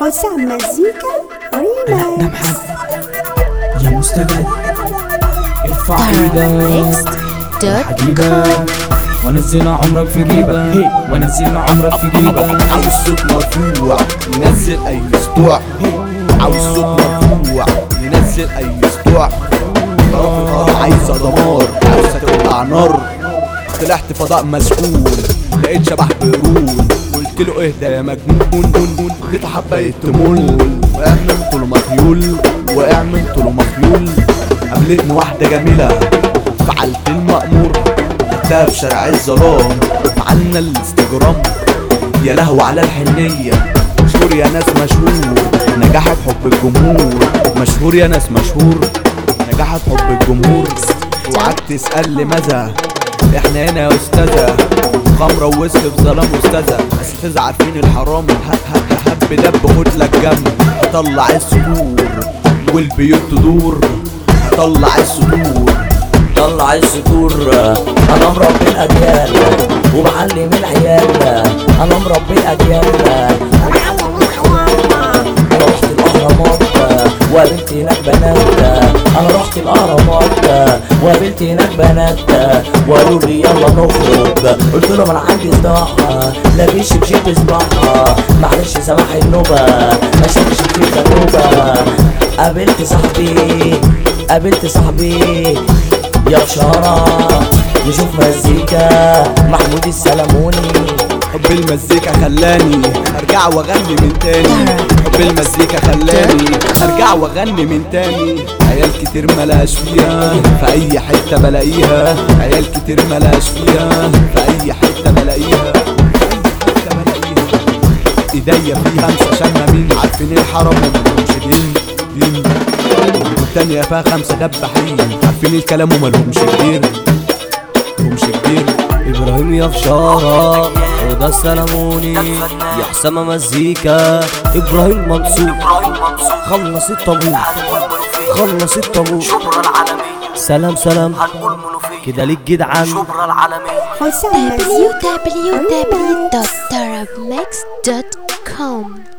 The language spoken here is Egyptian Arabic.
حسام مزيكا لا ريماكس محمد يا مستجد ارفع ايدك حبيبة ونزلنا عمرك في جيبك ونزلنا عمرك في جيبك عاوز صوت مرفوع ينزل اي اسبوع عاوز صوت مرفوع ينزل اي اسبوع طرف الارض عايزه دمار عاوزه تولع نار طلعت فضاء مسكون لقيت شبح بقرون قلت له اهدى يا مجنون لقيت حبايه تمول وقع من طوله مخيول وقع من طوله مخيول قابلتني واحده جميله فعلت المأمور خدتها في شارع الظلام فعلنا الانستجرام يا لهو على الحنية مشهور يا ناس مشهور نجاحة حب الجمهور مشهور يا ناس مشهور نجاحة حب الجمهور وقعدت تسأل لماذا احنا هنا يا استاذة خمرة ووسك في ظلام استاذة بس تزعل عارفين الحرام هب هب هب دب خد لك جنب هطلع الصدور والبيوت تدور هطلع الصدور طلع السطور انا مربي الاجيال وبعلم العيال انا مربي الاجيال رحت الاهرامات وقابلت هناك بنات انا رحت الاهرامات وقابلت هناك بنات وقالوا لي يلا نخرج قلت لهم انا عندي صداع لا بيش بشيب صباح معلش سماح النوبه ما شافش في خنوبه قابلت صاحبي قابلت صاحبي يا بشارة نشوف مزيكا محمود السلموني حب المزيكا خلاني ارجع واغني من تاني حب المزيكا خلاني ارجع واغني من تاني عيال كتير ملاش فيها في اي حته بلاقيها عيال كتير ملاش فيها في اي حته بلاقيها في أي حتة بلاقيها. ايديا فيها خمسه شمه مين عارفين الحرام وملهمش دين دين والتانية فيها خمسه دباحين عارفين الكلام وملهمش كبير ملهمش كبير ابراهيم يا بشارة وده السلموني يا حسام مزيكا ابراهيم منصور خلص الطابور خلص الطابور سلام سلام كده ليك جدعان حسام مزيكا www.tarabmax.com